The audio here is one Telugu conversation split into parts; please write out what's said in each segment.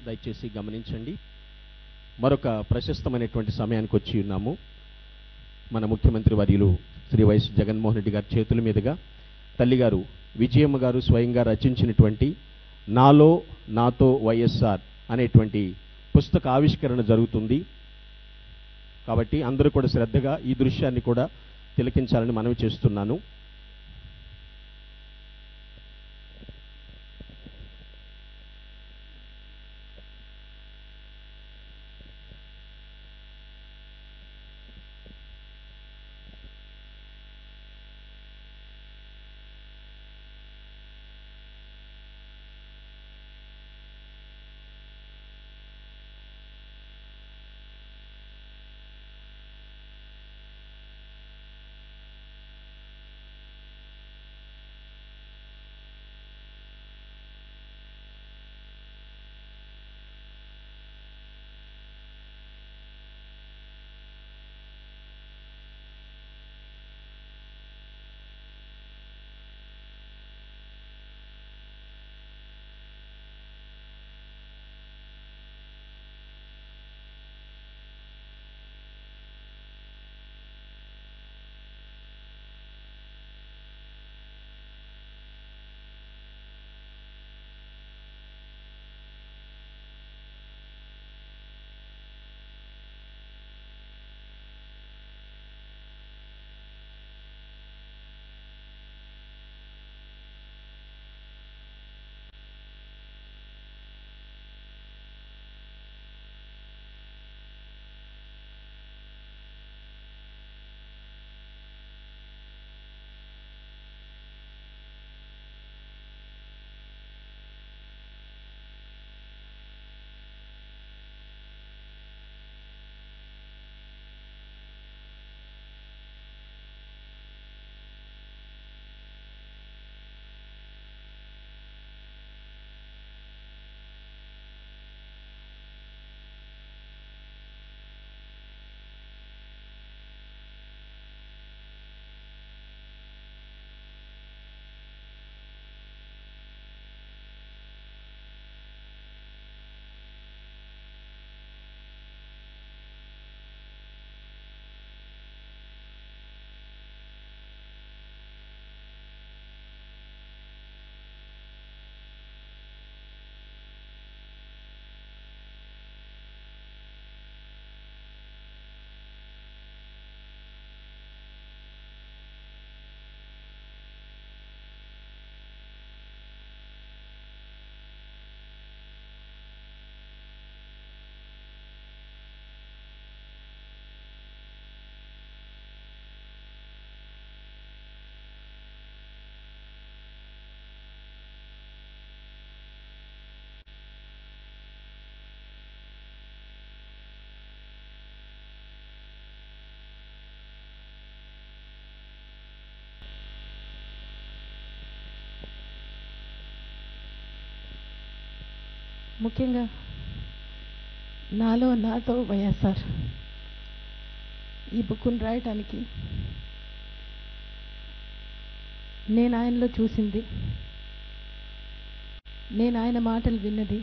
దయచేసి గమనించండి మరొక ప్రశస్తమైనటువంటి సమయానికి వచ్చి ఉన్నాము మన ముఖ్యమంత్రి వర్యులు శ్రీ వైఎస్ జగన్మోహన్ రెడ్డి గారి చేతుల మీదుగా తల్లిగారు విజయమ్మ గారు స్వయంగా రచించినటువంటి నాలో నాతో వైఎస్ఆర్ అనేటువంటి పుస్తక ఆవిష్కరణ జరుగుతుంది కాబట్టి అందరూ కూడా శ్రద్ధగా ఈ దృశ్యాన్ని కూడా తిలకించాలని మనవి చేస్తున్నాను ముఖ్యంగా నాలో నాతో వైఎస్ఆర్ ఈ బుక్ను రాయటానికి నేను ఆయనలో చూసింది నేను ఆయన మాటలు విన్నది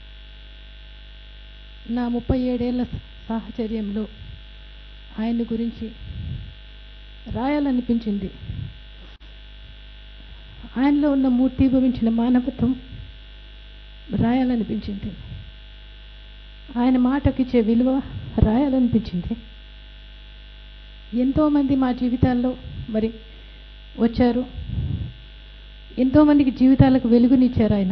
నా ముప్పై ఏడేళ్ల సాహచర్యంలో ఆయన గురించి రాయాలనిపించింది ఆయనలో ఉన్న మూర్తిభవించిన మానవత్వం రాయాలనిపించింది ఆయన మాటకిచ్చే విలువ రాయాలనిపించింది ఎంతోమంది మా జీవితాల్లో మరి వచ్చారు ఎంతోమందికి జీవితాలకు వెలుగునిచ్చారు ఆయన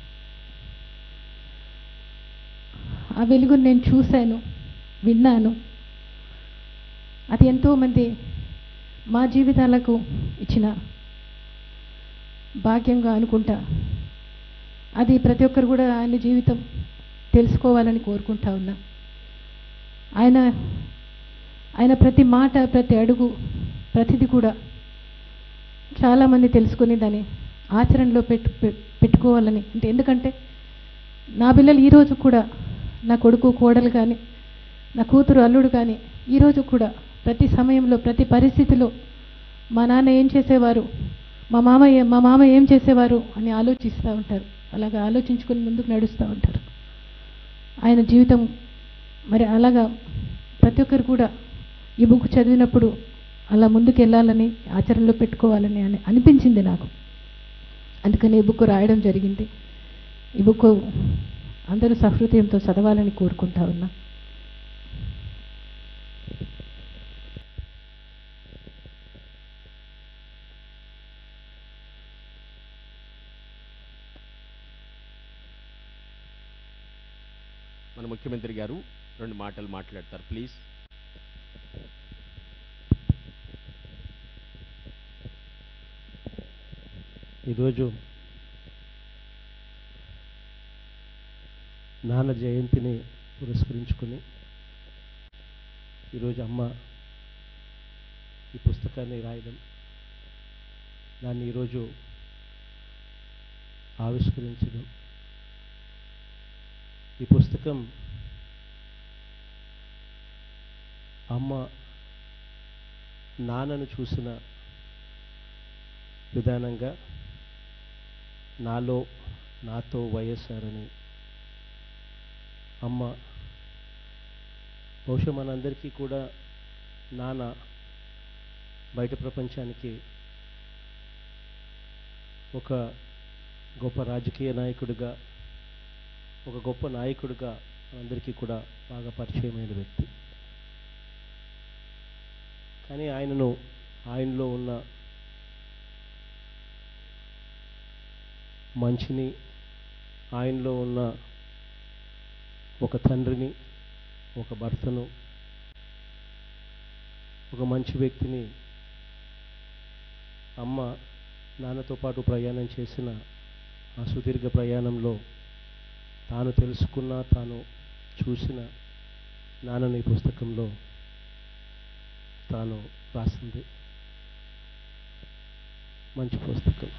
ఆ వెలుగుని నేను చూశాను విన్నాను అది ఎంతోమంది మా జీవితాలకు ఇచ్చిన భాగ్యంగా అనుకుంటా అది ప్రతి ఒక్కరు కూడా ఆయన జీవితం తెలుసుకోవాలని కోరుకుంటా ఉన్నా ఆయన ఆయన ప్రతి మాట ప్రతి అడుగు ప్రతిది కూడా చాలామంది తెలుసుకుని దాన్ని ఆచరణలో పెట్టు పె- పెట్టుకోవాలని అంటే ఎందుకంటే నా పిల్లలు ఈరోజు కూడా నా కొడుకు కోడలు కానీ నా కూతురు అల్లుడు కానీ ఈరోజు కూడా ప్రతి సమయంలో ప్రతి పరిస్థితిలో మా నాన్న ఏం చేసేవారు మా మామ ఏ- మా మామ ఏం చేసేవారు అని ఆలోచిస్తూ ఉంటారు అలాగా ఆలోచించుకొని ముందుకు నడుస్తూ ఉంటారు ఆయన జీవితం మరి అలాగా ప్రతి ఒక్కరు కూడా ఈ బుక్ చదివినప్పుడు అలా ముందుకు వెళ్ళాలని ఆచరణలో పెట్టుకోవాలని అని అనిపించింది నాకు అందుకని ఈ బుక్ రాయడం జరిగింది ఈ బుక్ అందరూ సహృదయంతో చదవాలని కోరుకుంటా ఉన్నా మన ముఖ్యమంత్రి గారు రెండు మాటలు మాట్లాడతారు ప్లీజ్ ఈరోజు నాన్న జయంతిని పురస్కరించుకుని ఈరోజు అమ్మ ఈ పుస్తకాన్ని రాయడం దాన్ని ఈరోజు ఆవిష్కరించడం ఈ పుస్తకం అమ్మ నాన్నను చూసిన విధానంగా నాలో నాతో వైఎస్ఆర్ అని అమ్మ బహుశా మనందరికీ కూడా నాన్న బయట ప్రపంచానికి ఒక గొప్ప రాజకీయ నాయకుడిగా ఒక గొప్ప నాయకుడిగా అందరికీ కూడా బాగా పరిచయమైన వ్యక్తి కానీ ఆయనను ఆయనలో ఉన్న మంచిని ఆయనలో ఉన్న ఒక తండ్రిని ఒక భర్తను ఒక మంచి వ్యక్తిని అమ్మ నాన్నతో పాటు ప్రయాణం చేసిన ఆ సుదీర్ఘ ప్రయాణంలో తాను తెలుసుకున్న తాను చూసిన నాన్నని ఈ పుస్తకంలో తాను రాసింది మంచి పుస్తకం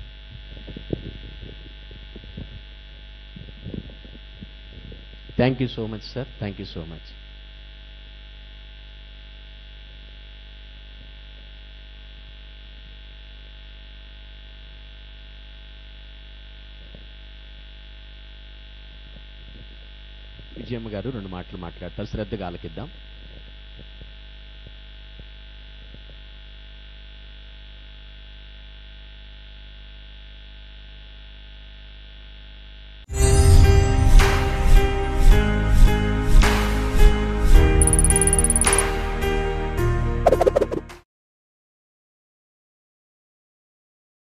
thank you so much sir thank you so much Vijayamma garu రెండు మాటలు మాట్లాడతారు శ్రద్ధగా ఆలకిద్దాం